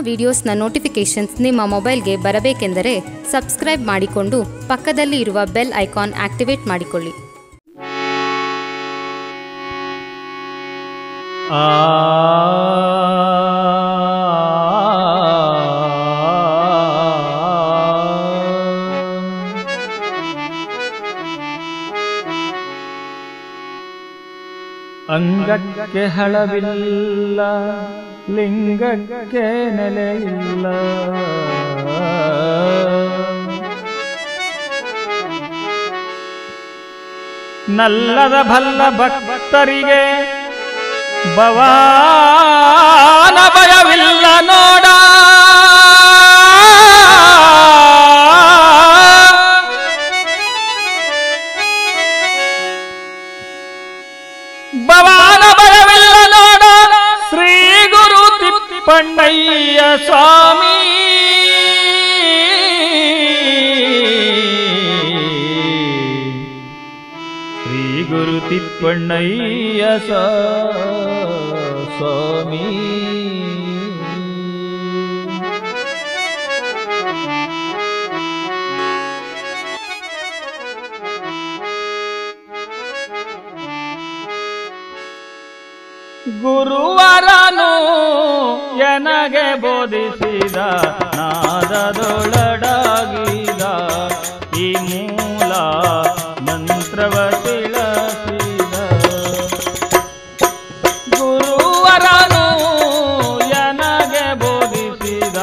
ವಿಡಿಯೋಸ್ನ notifications ನಿಮ್ಮ ಮೊಬೈಲ್ಗೆ ಬರಬೇಕೆಂದರೆ subscribe ಮಾಡಿಕೊಂಡು ಪಕ್ಕದಲ್ಲಿ ಇರುವ ಬೆಲ್ ಐಕಾನ್ ಆಕ್ಟಿವೇಟ್ ಮಾಡಿಕೊಳ್ಳಿ ಆ ಅಂಗಕ್ಕೆ ಹಳವಿಲ್ಲ ಲಿಂಗಕ್ಕೆ ನೆಲೆಯಿಲ್ಲ ನಲ್ಲದ ಭಲ್ಲ ಭಕ್ತರಿಗೆ ಭವಾನ ಭಯವಿಲ್ಲ ನೋಡ ಭವಾನ ಭಯವಿಲ್ಲ ನೋಡ ಶ್ರೀ ಗುರು ತಿಪ್ಪಣ್ಣಯ್ಯ ಸ್ವಾಮಿ ಶ್ರೀ ಗುರು ತಿಪ್ಪಣ್ಣಯ್ಯ ಸ- ಸ್ವಾಮಿ ಗುರುವರನು ಎನಗೆ ಬೋಧಿಸಿದ ನಾದದೊಳಡಾಗಿದ ಈ ಮೂಲ ಮಂತ್ರವ ತಿಳಿಸಿದ ಗುರುವರನು ಎನಗೆ ಬೋಧಿಸಿದ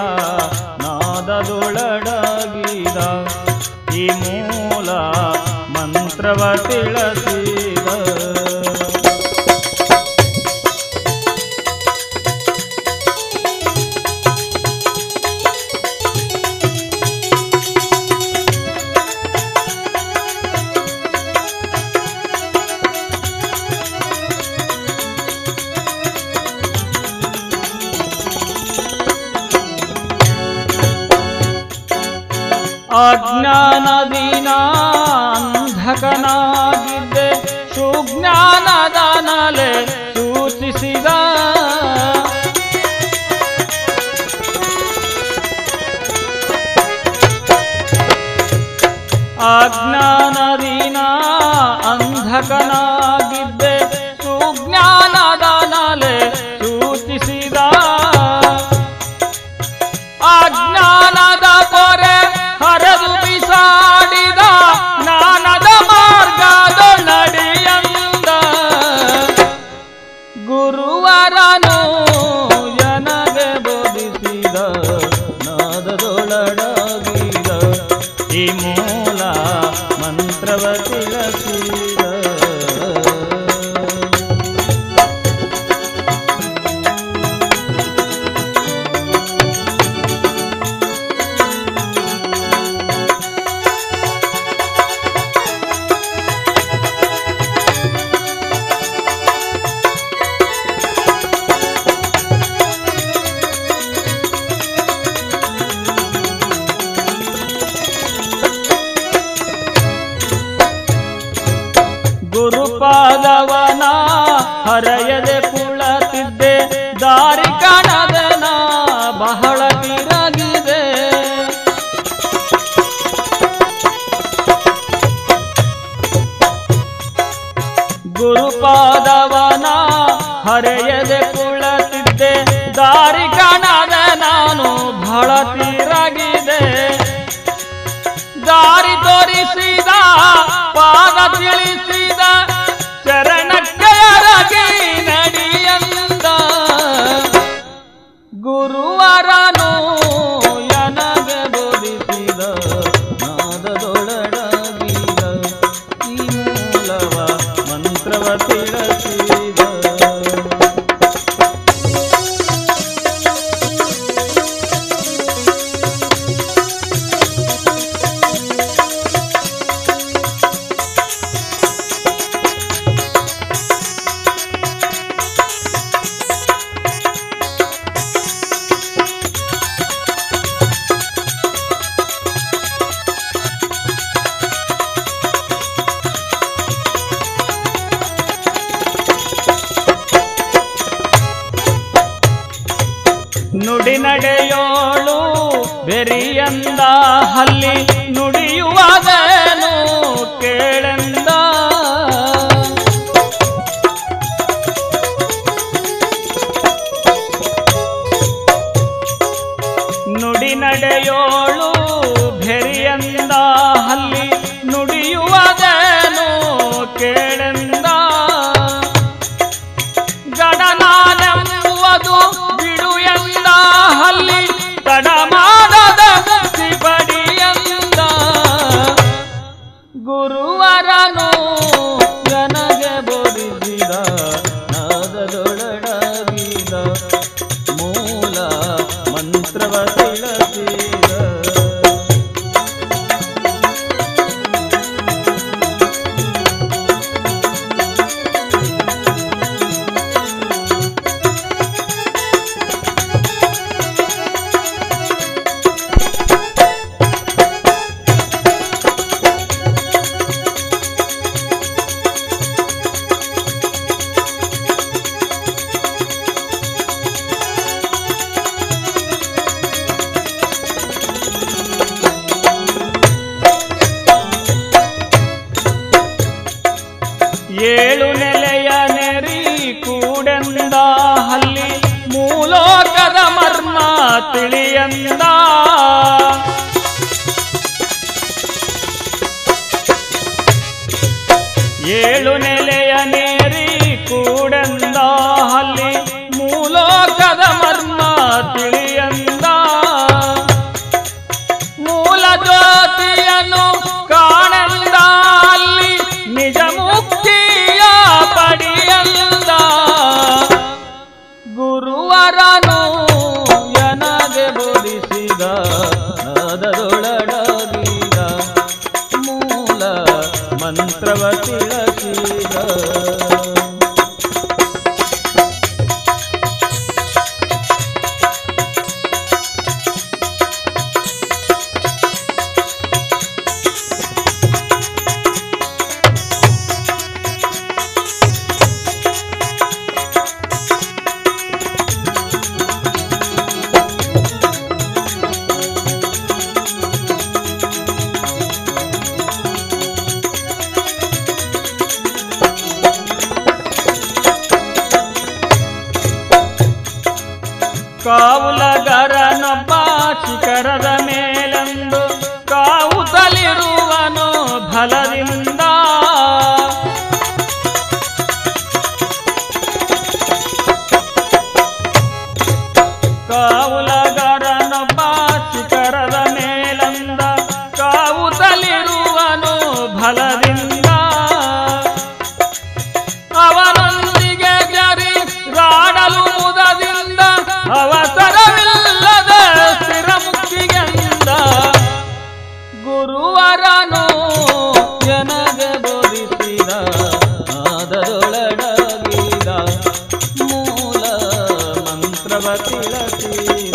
ನಾದದೊಳಡಾಗಿದ ಈ ಮೂಲ ಮಂತ್ರವ ತಿಳಿಸಿದ ಅಜ್ಞಾನದಿನ ಅಂಧಕನಾಗಿದ್ದೆ ಸುಜ್ಞಾನದ ನಲೆ ಸೂಚಿಸಿದ ಅಜ್ಞಾನದಿನ ಅಂಧಕನಾಗಿದ್ದೆ ಸುಜ್ಞಾನದ ನಲೆ ಸೂಚಿಸಿದ ಅಜ್ಞಾನದ ಪೊರೆ ಹರಿದು ಬಿಸಾಡಿದ ಜ್ಞಾನದ ಮಾರ್ಗದ ನಡೆಯಂದ ಗುರುವರನು ನನಗೆ ಬೋಧಿಸಿದ ನಾದದೊಳಡಾಗಿದ ಈ ಮೂಲ ಮಂತ್ರವ ತಿಳಿಸಿದ ಗುರುಪಾದವನ ಹರೆಯದೆ ಕುಳತಿದ್ದೆ ದಾರಿ ಕಾಣದನ ಬಹಳ ತಿರಗಿದೆ ಗುರುಪಾದವನ ಹರೆಯದೆ ಕುಳತಿದ್ದೆ ದಾರಿ ಕಾಣದ ನಾನು ಬಹಳ ತಿರಗಿದೆ ದಾರಿ ತೋರಿಸಿದ ಪಾದ ತಿಳಿಸಿದ ಚರಣಕ್ಕಯರಗಿ ನಡಿಯಂದ ಗುರುವರನು ನನಗೆ ಬೋಧಿಸಿದ ನಾದದೊಳಡಾಗಿದ ಈ ಮೂಲವ ಮಂತ್ರವ ತಿಳಿಸಿದ ನುಡಿ ನಡೆಯೋಳು ಬೆರಿಯಂದ ಹಲ್ಲಿ ನುಡಿಯುವಾಗನು ಕೇಳೆಂದ ನುಡಿ ನಡೆಯೋಳು ಬೆರಿಯಂದ ಹಲ್ಲಿ ನುಡಿಯುವುದನು ಕೇಳೆಂದ ಗಡನಾನೆಂಬುವುದು ಬಿಡು ಎಂದ ಹಲ್ಲಿ ತಡ ಮಾಡದ ಪಡಿಯಂದ ಗುರುವರನು ನನಗೆ ಬೋಧಿಸಿದ ನಾದದೊಳಡಗಿದ ಮೂಲ ಮಂತ್ರವ ತಿಳಿಸಿದ ಏಳು ನೆಲೆಯ ನೆರಿ ಕೂಡೆಂದ ಹಲ್ಲಿ ಮೂಲೋಕದ ಮರ್ಮ ತಿಳಿಯಂದ ಏಳು ನೆಲೆಯ ನೇರಿ ಕೂಡೆಂದ ಹಲ್ಲಿ ಮೂಲೋಕದ ಮರ್ಮ ತಿಳಿಯಂದ ಮೂಲ ಜ್ಯೋತಿಯನ್ನು ಕಾಣಂದ ಅಲ್ಲಿ ನಿಜ ಮುಕ್ತಿಯ ಪಡಿಯಂದ ಗುರುವರನು ನನಗೆ ಬೋಧಿಸಿದ ನಾದದೊಳಡಗಿದ ಮೂಲ ಮಂತ್ರವ ತಿಳಿಸಿದ ಕಾವುಲಗರನೊಬ್ಬ ಶಿಖರದ ಮೇಲೆಂದು ಕಾವುತಲಿರುವನು ಫಲದಿಂದ ಕಾವುಲಗರನೊಬ್ಬ ಶಿಖರದ ಮೇಲೆಂದ ಕಾವುತಲಿರುವನು ಫಲದಿಂದ ಅವನೊಂದಿಗೆ ಜರಿ ರಾಡಲು ಮುದದಿಂದ ಅವಸರವಿಲ್ಲದ ಸ್ಥಿರ ಮುಕ್ತಿಗೆಂದ ಗುರುವರನು ಜನಗೆ ಬೋಧಿಸಿದ ನಾದದೊಳಡಗಿದ ಮೂಲ ಮಂತ್ರವ ತಿಳಿಸಿದ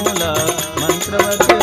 ಮೂಲ ಮಂತ್ರವ